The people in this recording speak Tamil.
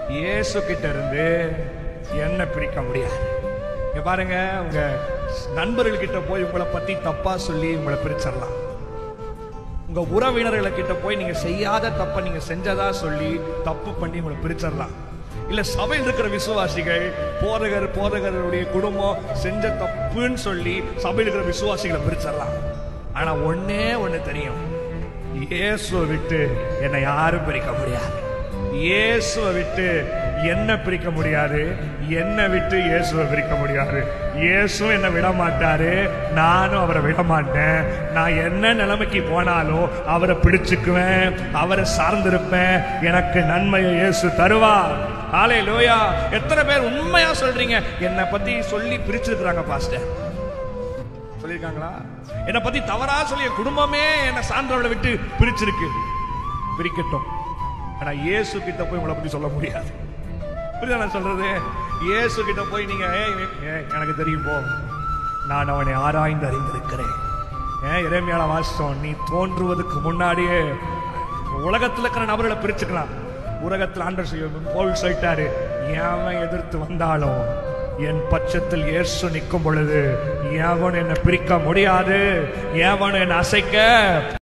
இயேசு கிட்ட இருந்து என்ன பிரிக்க முடியாது இங்க பாருங்க உங்க நண்பர்கள் கிட்ட போய் உங்களை பத்தி தப்பா சொல்லி உங்களை பிரிச்சிடலாம் உங்க உறவினர்களை கிட்ட போய் நீங்க செய்யாத தப்ப நீங்க செஞ்சதா சொல்லி தப்பு பண்ணி உங்களை பிரிச்சிடலாம் இல்ல சபையில் இருக்கிற விசுவாசிகள் போதகர் போதகருடைய குடும்பம் செஞ்ச தப்புன்னு சொல்லி சபையில் இருக்கிற விசுவாசிகளை பிரிச்சிடலாம் ஆனா ஒண்ணே ஒண்ணு தெரியும் இயேசுவை விட்டு என்னை யாரும் பிரிக்க முடியாது இயேசுவை விட்டு என்ன பிரிக்க முடியாது என்னை விட்டு இயேசுவை பிரிக்க முடியாது இயேசு என்னை விட மாட்டாரு நானும் அவரை விட மாட்டேன் நான் என்ன நிலைமைக்கு போனாலும் அவரை பிடிச்சுக்குவேன் அவரை சார்ந்திருப்பேன் எனக்கு நன்மையை இயேசு தருவார் ஆலே லோயா எத்தனை பேர் உண்மையா சொல்றீங்க என்னை பத்தி சொல்லி பிரிச்சிருக்கிறாங்க பாஸ்டர் சொல்லியிருக்காங்களா என்னை பத்தி தவறா சொல்லி என் குடும்பமே என்னை சார்ந்தவர்களை விட்டு பிரிச்சிருக்கு பிரிக்கட்டும் ஆனா இயேசு கிட்ட போய் உங்களை பத்தி சொல்ல முடியாது புரியுதா நான் சொல்றது இயேசு கிட்ட போய் நீங்க "ஏய், ஏய், எனக்கு தெரியும் போ நான் அவனை ஆராய்ந்து அறிந்திருக்கிறேன் ஏன் இறைமையால வாசித்தோம் நீ தோன்றுவதற்கு முன்னாடியே உலகத்துல இருக்கிற நபர்களை பிரிச்சுக்கலாம் உலகத்தில் ஆண்டர் செய்யும் போல் சொல்லிட்டாரு எவன் எதிர்த்து வந்தாலும் என் பட்சத்தில் இயேசு நிற்கும் பொழுது எவன் என்னை பிரிக்க முடியாது எவன் என்னை அசைக்க